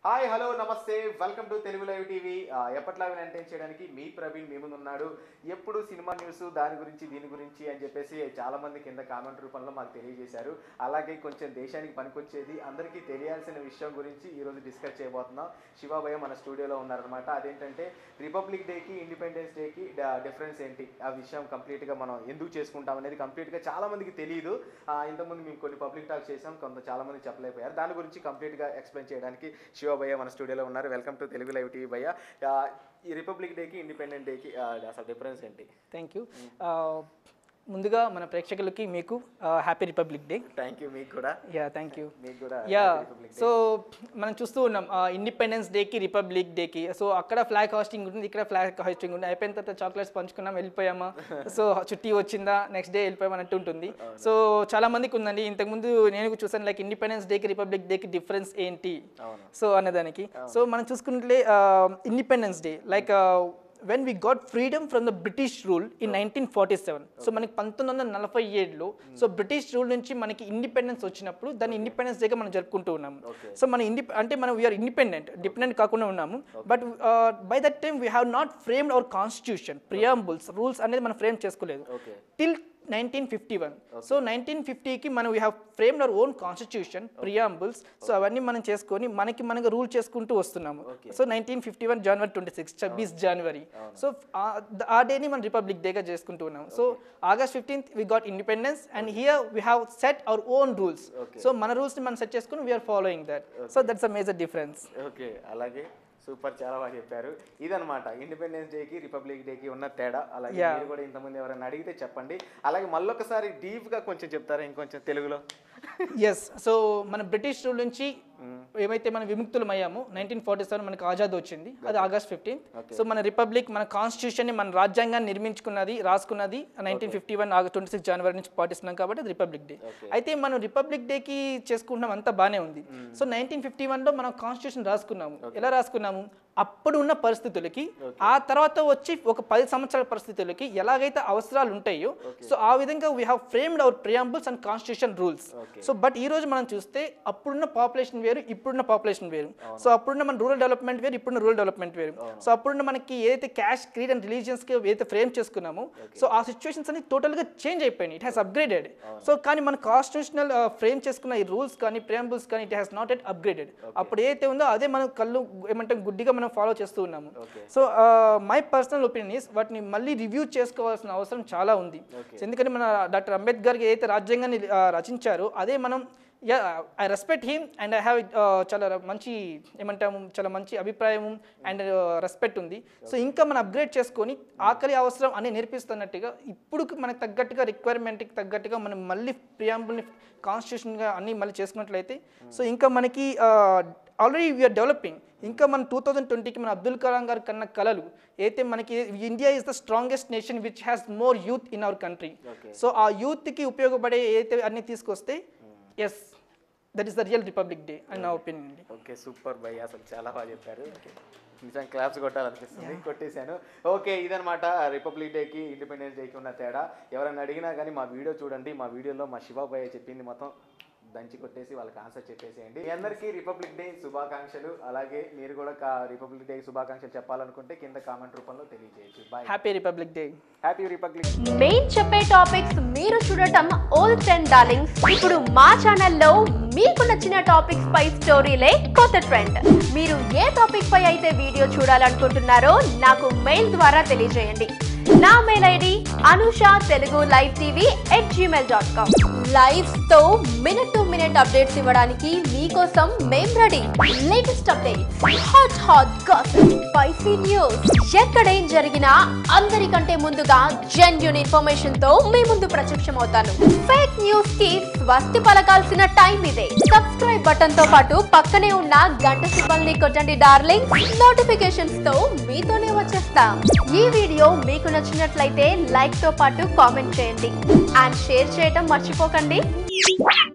Hi hello నమస్తే welcome to Telugu live TV ఎప్పట్లాగా entertain చేయడానికి మీ ప్రవీణ్ మీ ముందు ఉన్నాడు ఎప్పుడు సినిమా న్యూస్ దాని గురించి దీని గురించి అని చెప్పేసి చాలా మంది కింద కామెంట్ రూపంలో మాకు తెలియజేశారు అలాగే కొంచెం దేశానికి పనికొచ్చేది అందరికీ తెలియాల్సిన విషయం గురించి ఈరోజు డిస్కస్ చేయబోతున్నాం శివాభయ మన స్టూడియోలో ఉన్నారనమాట అదేంటంటే రిపబ్లిక్ డేకి ఇండిపెండెన్స్ డేకి డిఫరెన్స్ ఏంటి ఆ విషయం కంప్లీట్గా మనం ఎందుకు చేసుకుంటాం అనేది కంప్లీట్గా చాలా మందికి తెలియదు ఆ, ఇంతకుముందు మేము కొన్ని పబ్లిక్ టాక్ చేసాం కొంత చాలా మంది చెప్పలేకపోయారు దాని గురించి కంప్లీట్గా ఎక్స్ప్లెయిన్ చేయడానికి శివ భయ్య మన స్టూడియోలో ఉన్నారు welcome to Telugu live TV భయ్య ఆ, ఈ రిపబ్లిక్ డేకి ఇండిపెండెంట్ డేకి అసలు డిఫరెన్స్ ఏంటి థ్యాంక్ యూ ముందుగా మన ప్రేక్షకులకి మీకు happy republic day thank you మీకు కూడా యా థ్యాంక్ యూ మీకు కూడా యా రిపబ్లిక్ సో మనం చూస్తూ ఉన్నాం ఇండిపెండెన్స్ డేకి రిపబ్లిక్ డేకి సో అక్కడ ఫ్లాగ్ హాస్టింగ్ ఉంటుంది ఇక్కడ ఫ్లాగ్ హాస్టింగ్ ఉంటుంది అయిపోయిన తర్వాత చాక్లెట్స్ పంచుకున్నాం వెళ్ళిపోయామా సో చుట్టి వచ్చిందా నెక్స్ట్ డే వెళ్ళిపోయాం అన్నట్టు ఉంటుంది సో చాలా మందికి ఉందండి ఇంతకుముందు నేను కూడా చూసాను లైక్ ఇండిపెండెన్స్ డేకి రిపబ్లిక్ డేకి డిఫరెన్స్ ఏంటి అవును సో అన్నదానికి సో మనం చూసుకుంటే independence day like when we got freedom from the British rule in nineteen forty seven so మనకి పంతొమ్మిది వందల నలభై ఏడులో సో బ్రిటిష్ రూల్ నుంచి మనకి ఇండిపెండెన్స్ వచ్చినప్పుడు దాన్ని ఇండిపెండెన్స్ డేగా మనం జరుపుకుంటూ ఉన్నాము Okay. సో మన ఇండి అంటే మనం వీఆర్ ఇండిపెండెంట్ డిపెండెంట్ కాకుండా ఉన్నాము but by that time we have not framed our constitution preambles rules అనేది మనం ఫ్రేమ్ చేసుకోలేదు okay till nineteen fifty one so nineteen ఫిఫ్టీకి మనం we have framed our own constitution preambles so అవన్నీ మనం చేసుకొని మనకి మనకి రూల్ చేసుకుంటూ వస్తున్నాము Okay. So nineteen fifty one January twenty six ఛబ్బీస్ జనవరి సో ఆ డేని మనం రిపబ్లిక్ డేగా చేసుకుంటూ ఉన్నాం so August fifteenth we got independence and here we have set our own rules Okay. So మన రూల్స్ని మనం సెట్ చేసుకుని we are following that so that's a major difference okay అలాగే సూపర్ చాలా బాగా చెప్పారు ఇదనమాట ఇండిపెండెన్స్ డేకి రిపబ్లిక్ డేకి ఉన్న తేడా అలాగే Yeah. మీరు కూడా ఇంతమంది ఎవరైనా అడిగితే చెప్పండి అలాగే మళ్ళొకసారి డీప్గా కొంచెం చెప్తారా ఇంకొంచెం తెలుగులో ఎస్ సో మన బ్రిటిష్ రూల్ నుంచి ఏమైతే మనం విముక్తులం అయ్యాము నైన్టీన్ ఫార్టీ సెవెన్ మనకి ఆజాద్ వచ్చింది అది ఆగస్ట్ ఫిఫ్టీన్త్ Okay. సో మన రిపబ్లిక్ మన కాన్స్టిట్యూషన్ మన రాజ్యాంగాన్ని నిర్మించుకున్నది రాసుకున్నది nineteen fifty one August twenty six January నుంచి పాటిస్తున్నాం కాబట్టి అది రిపబ్లిక్ డే Okay. అయితే మనం రిపబ్లిక్ డేకి చేసుకుంటున్నాం అంతా బాగానే ఉంది సో నైన్టీన్ ఫిఫ్టీ వన్లో మనం కాన్స్టిట్యూషన్ రాసుకున్నాము ఎలా రాసుకున్నాము అప్పుడు ఉన్న పరిస్థితులకి ఆ తర్వాత వచ్చి ఒక పది సంవత్సరాల పరిస్థితులకి ఎలాగైతే అవసరాలు ఉంటాయో సో ఆ విధంగా we have framed our preambles and constitution rules Okay. So but ఈ రోజు మనం చూస్తే అప్పుడున్న పాపులేషన్ వేరు ఇప్పుడున్న పాపులేషన్ వేరు సో అప్పుడున్న మన రూరల్ డెవలప్మెంట్ వేరు ఇప్పుడున్న రూరల్ డెవలప్మెంట్ వేరు సో అప్పుడున్న మనకి ఏదైతే క్యాష్ క్రీడ్ అండ్ రిలీజియన్స్కి ఏదైతే ఫ్రేమ్ చేసుకున్నామో సో ఆ సిచ్యువేషన్స్ అన్ని టోటల్గా చేంజ్ అయిపోయినాయి ఇట్ హ్యాస్ అప్గ్రేడెడ్ సో కానీ మన కాన్స్టిట్యూషనల్ ఫ్రేమ్ చేసుకున్న ఈ రూల్స్ కానీ ప్రియాంబుల్స్ కానీ it has not yet upgraded అప్పుడు ఏదైతే ఉందో అదే మనం కళ్ళు ఏమంటాం గుడ్డిగా మనం ఫాలో చేస్తూ ఉన్నాము Okay. So my personal opinion is వాటిని మళ్ళీ రివ్యూ చేసుకోవాల్సిన అవసరం చాలా ఉంది Okay. So, ఎందుకంటే మన డాక్టర్ అంబేద్కర్ ఏదైతే రాజ్యాంగాన్ని ఆ, రచించారో అదే మనం yeah I respect him and I have చాలా మంచి ఏమంటాము చాలా మంచి అభిప్రాయం అండ్ రెస్పెక్ట్ ఉంది సో ఇంకా మనం అప్గ్రేడ్ చేసుకొని ఆకలి అవసరం అని నేర్పిస్తున్నట్టుగా ఇప్పుడు మనకు తగ్గట్టుగా రిక్వైర్మెంట్కి తగ్గట్టుగా మనం మళ్ళీ ప్రియాంబుల్ని కాన్స్టిట్యూషన్గా అన్ని మళ్ళీ చేసుకున్నట్లయితే సో ఇంకా మనకి ఆల్రెడీ వీఆర్ డెవలపింగ్ ఇంకా మన టూ థౌజండ్ ట్వంటీకి మన అబ్దుల్ కలాం గారు కన్న కళలు అయితే మనకి India is the strongest nation which has more youth in our country Okay. So ఆ యూత్కి ఉపయోగపడే ఏదైతే అన్ని తీసుకొస్తే yes that is the real republic day అని నా ఒపీనియన్ అండి ఓకే సూపర్ బై అసలు చాలా బాగా చెప్పారు నిజం క్లాప్స్ కొట్టాలనిపిస్తుంది కొట్టేశాను ఓకే ఇదనమాట రిపబ్లిక్ డేకి ఇండిపెండెన్స్ డేకి ఉన్న తేడా ఎవరైనా అడిగినా కానీ మా వీడియో చూడండి మా వీడియోలో మా శివాబాయ్ చెప్పింది మొత్తం దంచి కొట్టేసి వాళ్ళకి ఆన్సర్ చెప్పేసేయండి మీ అందరికీ రిపబ్లిక్ డే శుభాకాంక్షలు అలాగే మీరు కూడా కా- రిపబ్లిక్ డే శుభాకాంక్షలు చెప్పాలనుకుంటే కింద కామెంట్ రూపంలో తెలియజేయచ్చు bye happy republic day happy republic main చెప్పే టాపిక్స్ మీరు చూడటం ఓల్డ్ అండ్ డార్లింగ్స్ ఇప్పుడు మా ఛానల్లో మీకు నచ్చిన టాపిక్స్ పై స్టోరీలే కొత్త ట్రెండ్ మీరు ఏ టాపిక్ పై అయితే వీడియో చూడాలనుకుంటున్నారో నాకు మెయిల్ ద్వారా తెలియజేయండి నా mail ID Anusha Telugu live TV at Gmail dot com live తో మినిట్ టు మినిట్ అప్డేట్స్ ఇవ్వడానికి మీకోసం మేం ready latest updates hot hot gossip spicy news ఎక్కడేం జరిగినా అందరికంటే ముందుగా జెన్యున్ ఇన్ఫర్మేషన్ తో మీ ముందు ప్రత్యక్షం అవుతాను ఫేక్ న్యూస్ కి స్వస్తి పలకాల్సిన టైం ఇదే సబ్స్క్రైబ్ బటన్ తో పాటు పక్కనే ఉన్న గంట సింబల్ ని కొట్టండి డార్లింగ్ నోటిఫికేషన్స్ తో మీతోనే వచ్చేస్తాం ఈ వీడియో మీకు నచ్చినట్లయితే లైక్ తో పాటు కామెంట్ చేయండి అండ్ షేర్ చేయడం మర్చిపోకండి